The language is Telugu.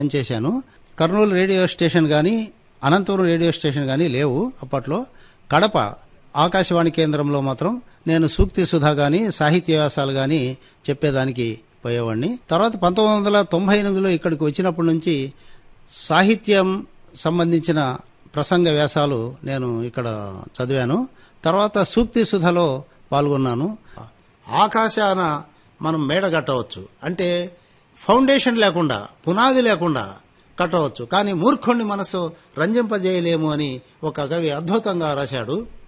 చేశాను కర్నూలు రేడియో స్టేషన్ కానీ అనంతపురం రేడియో స్టేషన్ కానీ లేవు అప్పట్లో కడప ఆకాశవాణి కేంద్రంలో మాత్రం నేను సూక్తి సుధా కానీ సాహిత్య వ్యాసాలు కానీ చెప్పేదానికి పోయేవాడిని తర్వాత పంతొమ్మిది వందల తొంభై ఎనిమిదిలో ఇక్కడికి వచ్చినప్పటి నుంచి సాహిత్యం సంబంధించిన ప్రసంగ వ్యాసాలు నేను ఇక్కడ చదివాను తర్వాత సూక్తి సుధలో పాల్గొన్నాను ఆకాశాన మనం మేడ కట్టవచ్చు అంటే ఫౌండేషన్ లేకుండా పునాది లేకుండా కట్టవచ్చు కానీ మూర్ఖుణ్ణి మనసు రంజింపజేయలేము అని ఒక కవి అద్భుతంగా రాశాడు